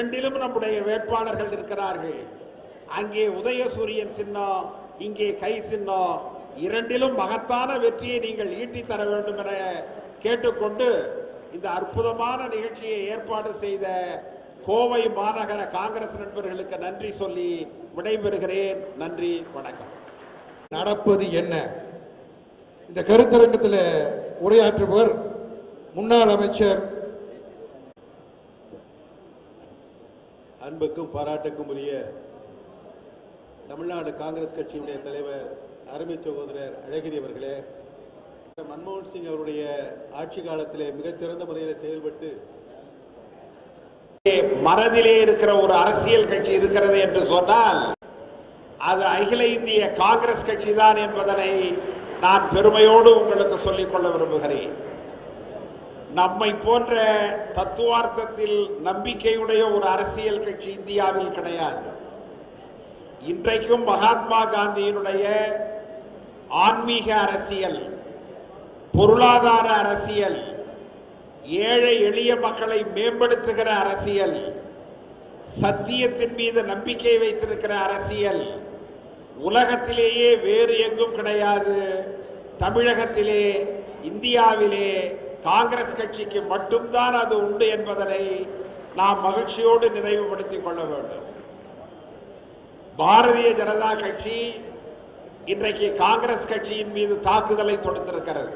இரண்டிலும் நம்முடைய வேட்பாளர்கள் இருக்கிறார்கள் அங்கே உதயசூரியன் சின்னம் இங்கே கை சின்னம் இரண்டிலும் மகத்தான வெற்றியை நீங்கள் ஈட்டித் தர வேண்டும் என கேட்டுக்கொண்டு இந்த அற்புதமான நிகழ்ச்சியை ஏற்பாடு செய்த கோவை மாநகர காங்கிரஸ் நண்பர்களுக்கு நன்றி சொல்லி விடைபெறுகிறேன் நன்றி வணக்கம் நடப்பது என்ன இந்த கருத்தரங்கத்தில் உரையாற்றுபவர் முன்னாள் அமைச்சர் அன்புக்கும் பாராட்டுக்கும் உரிய தமிழ்நாடு காங்கிரஸ் கட்சியினுடைய தலைவர் அருமை சகோதரர் அழகிரி அவர்களே மன்மோகன் சிங் அவருடைய ஆட்சி காலத்திலே மிகச்சிறந்த முறையில் செயல்பட்டு மனதிலே இருக்கிற ஒரு அரசியல் கட்சி இருக்கிறது என்று சொன்னால் அது அகில இந்திய காங்கிரஸ் கட்சி தான் என்பதனை நான் பெருமையோடு உங்களுக்கு சொல்லிக் கொள்ள விரும்புகிறேன் நம்மை போன்ற தத்துவார்த்தத்தில் நம்பிக்கையுடைய ஒரு அரசியல் கட்சி இந்தியாவில் கிடையாது இன்றைக்கும் மகாத்மா காந்தியினுடைய ஆன்மீக அரசியல் பொருளாதார அரசியல் ஏழை எளிய மக்களை மேம்படுத்துகிற அரசியல் சத்தியத்தின் மீது நம்பிக்கை வைத்திருக்கிற அரசியல் உலகத்திலேயே வேறு எங்கும் கிடையாது தமிழகத்திலே இந்தியாவிலே காங்கிரஸ் கட்சிக்கு மட்டும்தான் அது உண்டு என்பதனை நாம் மகிழ்ச்சியோடு நினைவுபடுத்திக் கொள்ள வேண்டும் பாரதிய ஜனதா கட்சி இன்றைக்கு காங்கிரஸ் கட்சியின் மீது தாக்குதலை தொடுத்திருக்கிறது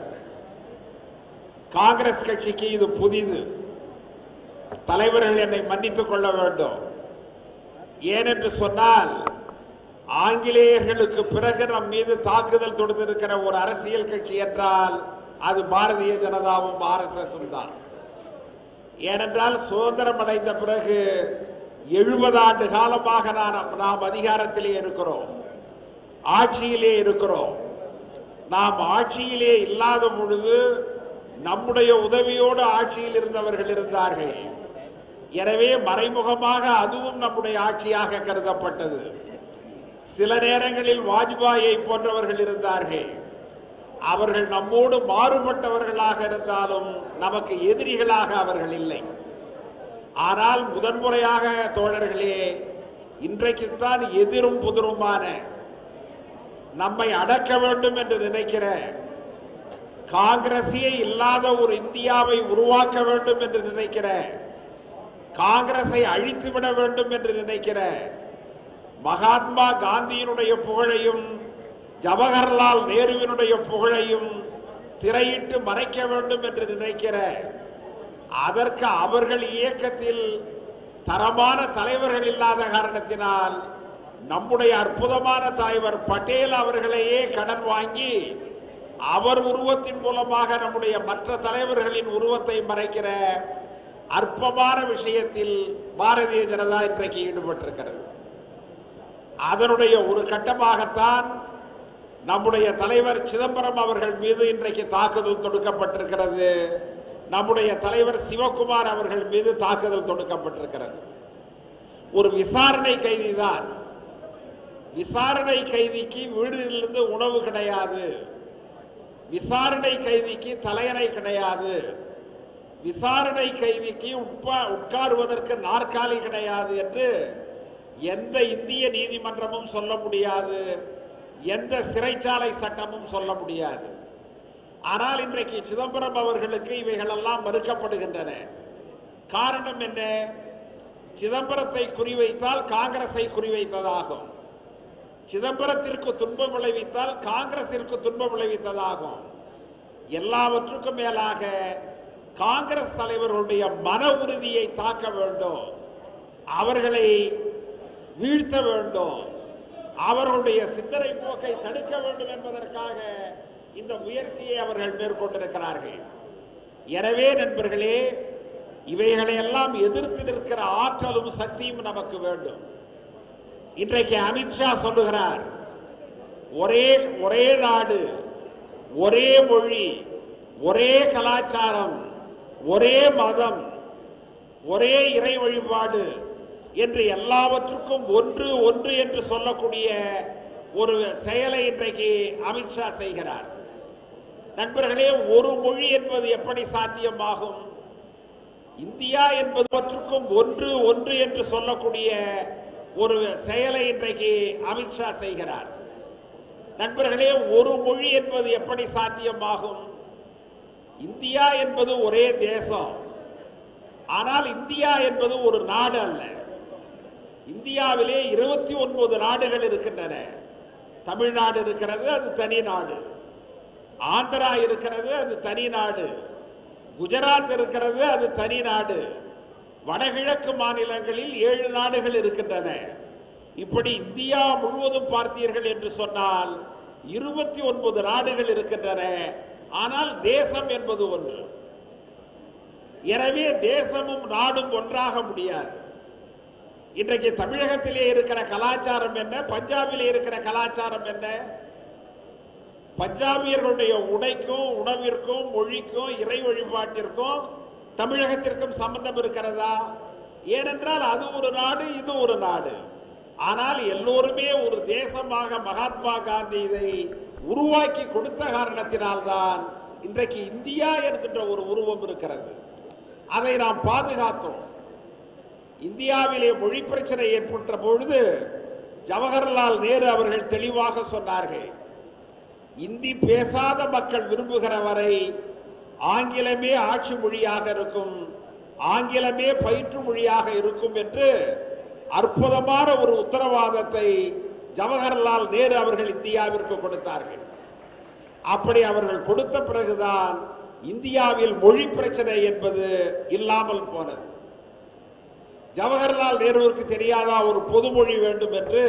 காங்கிரஸ் கட்சிக்கு இது புதிது தலைவர்கள் என்னை மன்னித்துக் கொள்ள வேண்டும் ஏனென்று சொன்னால் ஆங்கிலேயர்களுக்கு பிறகு நம் மீது தாக்குதல் தொடுத்திருக்கிற ஒரு அரசியல் கட்சி என்றால் அது பாரதிய ஜனதாவும் ஆர்எஸ்எஸும் தான் ஏனென்றால் சுதந்திரம் அடைந்த பிறகு எழுபது ஆண்டு காலமாக நான் நாம் அதிகாரத்திலே இருக்கிறோம் ஆட்சியிலே இருக்கிறோம் நாம் ஆட்சியிலே இல்லாத பொழுது நம்முடைய உதவியோடு ஆட்சியில் இருந்தவர்கள் இருந்தார்கள் எனவே மறைமுகமாக அதுவும் நம்முடைய ஆட்சியாக கருதப்பட்டது சில நேரங்களில் வாஜ்பாயை போன்றவர்கள் இருந்தார்கள் அவர்கள் நம்மோடு மாறுபட்டவர்களாக இருந்தாலும் நமக்கு எதிரிகளாக அவர்கள் இல்லை ஆனால் முதன்முறையாக தோழர்களே இன்றைக்குத்தான் எதிரும் புதிருமான நம்மை அடக்க வேண்டும் என்று நினைக்கிற காங்கிரஸே இல்லாத ஒரு இந்தியாவை உருவாக்க வேண்டும் என்று நினைக்கிற காங்கிரஸை அழித்து விட வேண்டும் என்று நினைக்கிற மகாத்மா காந்தியினுடைய புகழையும் ஜவஹர்லால் நேருவினுடைய புகழையும் திரையிட்டு மறைக்க வேண்டும் என்று நினைக்கிற அதற்கு அவர்கள் இயக்கத்தில் தரமான தலைவர்கள் இல்லாத காரணத்தினால் நம்முடைய அற்புதமான தலைவர் பட்டேல் அவர்களையே கடன் வாங்கி அவர் உருவத்தின் மூலமாக நம்முடைய மற்ற தலைவர்களின் உருவத்தை மறைக்கிற அற்பமான விஷயத்தில் பாரதிய ஜனதா இன்றைக்கு ஈடுபட்டிருக்கிறது அதனுடைய ஒரு கட்டமாகத்தான் நம்முடைய தலைவர் சிதம்பரம் அவர்கள் மீது இன்றைக்கு தாக்குதல் தொடுக்கப்பட்டிருக்கிறது நம்முடைய தலைவர் சிவகுமார் அவர்கள் மீது தாக்குதல் தொடுக்கப்பட்டிருக்கிறது ஒரு விசாரணை கைதிதான் விசாரணை கைதிக்கு வீடுகளிலிருந்து உணவு கிடையாது விசாரணை கைதிக்கு தலையணை கிடையாது விசாரணை கைதிக்கு உட்பா உட்காருவதற்கு நாற்காலி கிடையாது என்று எந்த இந்திய நீதிமன்றமும் சொல்ல முடியாது எந்த சிறைச்சாலை சட்டமும் சொல்ல முடியாது ஆனால் இன்றைக்கு சிதம்பரம் அவர்களுக்கு இவைகளெல்லாம் மறுக்கப்படுகின்றன காரணம் என்ன சிதம்பரத்தை குறிவைத்தால் காங்கிரஸை குறிவைத்ததாகும் சிதம்பரத்திற்கு துன்பம் விளைவித்தால் காங்கிரசிற்கு துன்பம் விளைவித்ததாகும் எல்லாவற்றுக்கும் மேலாக காங்கிரஸ் தலைவர்களுடைய மன உறுதியை தாக்க வேண்டும் அவர்களை வீழ்த்த வேண்டும் அவர்களுடைய சிந்தனை போக்கை தடுக்க வேண்டும் என்பதற்காக இந்த முயற்சியை அவர்கள் மேற்கொண்டிருக்கிறார்கள் எனவே நண்பர்களே இவைகளை எல்லாம் எதிர்த்து நிற்கிற ஆற்றலும் சக்தியும் நமக்கு வேண்டும் இன்றைக்கு அமித்ஷா சொல்லுகிறார் ஒரே ஒரே நாடு ஒரே மொழி ஒரே கலாச்சாரம் ஒரே மதம் ஒரே இறை வழிபாடு என்று எல்லாவற்றுக்கும் ஒன்று ஒன்று என்று சொல்லக்கூடிய ஒரு செயலை இன்றைக்கு அமித்ஷா செய்கிறார் நண்பர்களே ஒரு மொழி என்பது எப்படி சாத்தியமாகும் இந்தியா என்பதுவற்றுக்கும் ஒன்று ஒன்று என்று சொல்லக்கூடிய ஒரு செயலை இன்றைக்கு அமித்ஷா செய்கிறார் நண்பர்களே ஒரு மொழி என்பது எப்படி சாத்தியமாகும் இந்தியா என்பது ஒரே தேசம் ஆனால் இந்தியா என்பது ஒரு நாடு அல்ல இந்தியாவிலே இருபத்தி ஒன்பது நாடுகள் இருக்கின்றன தமிழ்நாடு இருக்கிறது அது தனி நாடு ஆந்திரா இருக்கிறது அது தனி நாடு குஜராத் இருக்கிறது அது தனி நாடு வடகிழக்கு மாநிலங்களில் ஏழு நாடுகள் இருக்கின்றன இப்படி இந்தியா முழுவதும் பார்த்தீர்கள் என்று சொன்னால் இருபத்தி ஒன்பது நாடுகள் இருக்கின்றன ஆனால் தேசம் என்பது ஒன்று எனவே தேசமும் நாடும் ஒன்றாக முடியாது இன்றைக்கு தமிழகத்திலே இருக்கிற கலாச்சாரம் என்ன பஞ்சாபிலே இருக்கிற கலாச்சாரம் என்ன பஞ்சாபியர்களுடைய உடைக்கும் உணவிற்கும் மொழிக்கும் இறை வழிபாட்டிற்கும் தமிழகத்திற்கும் சம்பந்தம் இருக்கிறதா ஏனென்றால் அது ஒரு நாடு இது ஒரு நாடு ஆனால் எல்லோருமே ஒரு தேசமாக மகாத்மா காந்தி இதை உருவாக்கி கொடுத்த காரணத்தினால்தான் இன்றைக்கு இந்தியா என்கின்ற ஒரு உருவம் இருக்கிறது அதை நாம் பாதுகாத்தோம் இந்தியாவிலே மொழி பிரச்சனை ஏற்பட்ட பொழுது ஜவஹர்லால் நேரு அவர்கள் தெளிவாக சொன்னார்கள் இந்தி பேசாத மக்கள் விரும்புகிற வரை ஆங்கிலமே ஆட்சி மொழியாக இருக்கும் ஆங்கிலமே பயிற்று மொழியாக இருக்கும் என்று அற்புதமான ஒரு உத்தரவாதத்தை ஜவஹர்லால் நேரு அவர்கள் இந்தியாவிற்கு கொடுத்தார்கள் அப்படி அவர்கள் கொடுத்த பிறகுதான் இந்தியாவில் மொழி பிரச்சனை என்பது இல்லாமல் போனது ஜவஹர்லால் நேருவுக்கு தெரியாதா ஒரு பொதுமொழி வேண்டும் என்று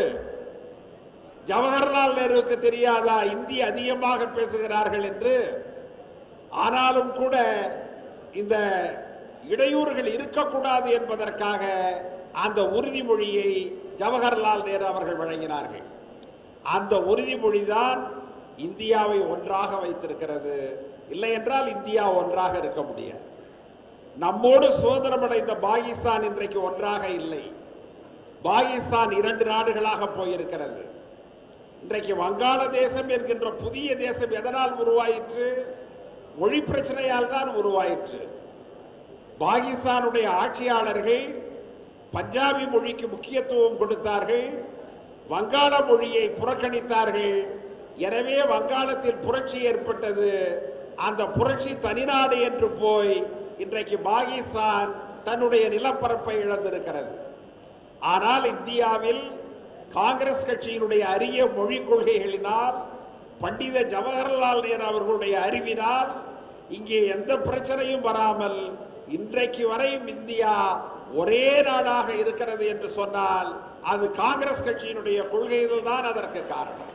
ஜவஹர்லால் நேருவுக்கு தெரியாதா இந்தி அதிகமாக பேசுகிறார்கள் என்று ஆனாலும் கூட இந்த இடையூறுகள் இருக்கக்கூடாது என்பதற்காக அந்த உறுதிமொழியை ஜவஹர்லால் நேரு அவர்கள் வழங்கினார்கள் அந்த உறுதிமொழிதான் இந்தியாவை ஒன்றாக வைத்திருக்கிறது இல்லை என்றால் இந்தியா ஒன்றாக இருக்க முடியாது நம்மோடு சுதந்திரமடைந்த பாகிஸ்தான் இன்றைக்கு ஒன்றாக இல்லை பாகிஸ்தான் இரண்டு நாடுகளாக போயிருக்கிறது இன்றைக்கு வங்காளதேசம் என்கின்ற புதிய தேசம் எதனால் உருவாயிற்று மொழி பிரச்சனையால் தான் உருவாயிற்று பாகிஸ்தானுடைய ஆட்சியாளர்கள் பஞ்சாபி மொழிக்கு முக்கியத்துவம் கொடுத்தார்கள் வங்காள மொழியை புறக்கணித்தார்கள் எனவே வங்காளத்தில் புரட்சி ஏற்பட்டது அந்த புரட்சி தனிநாடு என்று போய் இன்றைக்கு பாகிஸ்தான் தன்னுடைய நிலப்பரப்பை இழந்திருக்கிறது ஆனால் இந்தியாவில் காங்கிரஸ் கட்சியினுடைய அரிய மொழி கொள்கைகளினால் பண்டித ஜவஹர்லால் நேரு அவர்களுடைய அறிவினால் இங்கே எந்த பிரச்சனையும் வராமல் இன்றைக்கு வரையும் இந்தியா ஒரே நாடாக இருக்கிறது என்று சொன்னால் அது காங்கிரஸ் கட்சியினுடைய கொள்கைகள் தான் அதற்கு காரணம்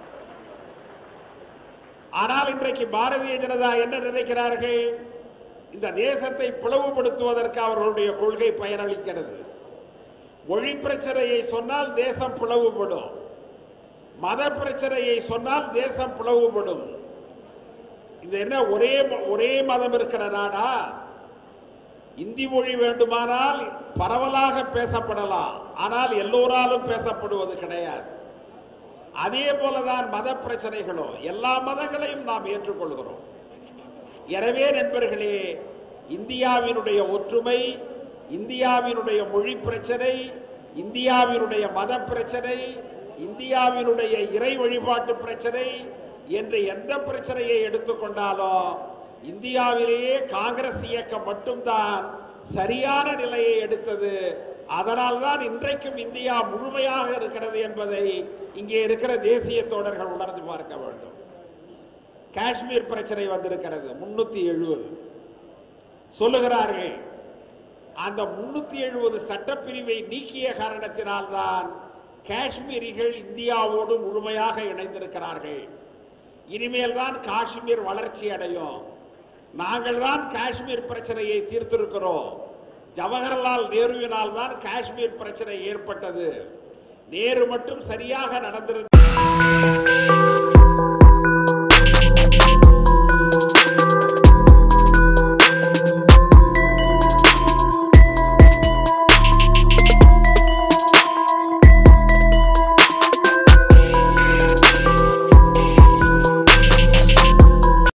ஆனால் இன்றைக்கு பாரதிய ஜனதா என்ன நினைக்கிறார்கள் இந்த தேசத்தை பிளவுபடுத்துவதற்கு அவர்களுடைய கொள்கை பயனளிக்கிறது மொழி பிரச்சனையை சொன்னால் தேசம் பிளவுபடும் மத பிரச்சனையை சொன்னால் தேசம் பிளவுபடும் இது என்ன ஒரே ம- ஒரே மதம் இருக்கிற நாடா இந்தி மொழி வேண்டுமானால் பரவலாக பேசப்படலாம் ஆனால் எல்லோராலும் பேசப்படுவது கிடையாது அதே போலதான் மத பிரச்சனைகளும் எல்லா மதங்களையும் நாம் ஏற்றுக்கொள்கிறோம் எனவே நண்பர்களே இந்தியாவினுடைய ஒற்றுமை இந்தியாவினுடைய மொழி பிரச்சனை இந்தியாவினுடைய மத பிரச்சனை இந்தியாவினுடைய இறை வழிபாட்டு பிரச்சனை என்று எந்த பிரச்சனையை எடுத்துக்கொண்டாலும் இந்தியாவிலேயே காங்கிரஸ் இயக்கம் மட்டும்தான் சரியான நிலையை எடுத்தது அதனால்தான் இன்றைக்கும் இந்தியா முழுமையாக இருக்கிறது என்பதை இங்கே இருக்கிற தேசிய தோழர்கள் உணர்ந்து பார்க்க வேண்டும் காஷ்மீர் பிரச்சனை வந்திருக்கிறது முன்னூத்தி எழுபது சொல்லுகிறார்கள் அந்த முன்னூத்தி எழுபது சட்டப்பிரிவை நீக்கிய காரணத்தினால்தான் காஷ்மீரிகள் இந்தியாவோடு முழுமையாக இணைந்திருக்கிறார்கள் இனிமேல் தான் காஷ்மீர் வளர்ச்சி அடையும் நாங்கள் தான் காஷ்மீர் பிரச்சனையை தீர்த்திருக்கிறோம் ஜவஹர்லால் நேருவினால் தான் காஷ்மீர் பிரச்சனை ஏற்பட்டது நேரு மட்டும் சரியாக நடந்திருந்த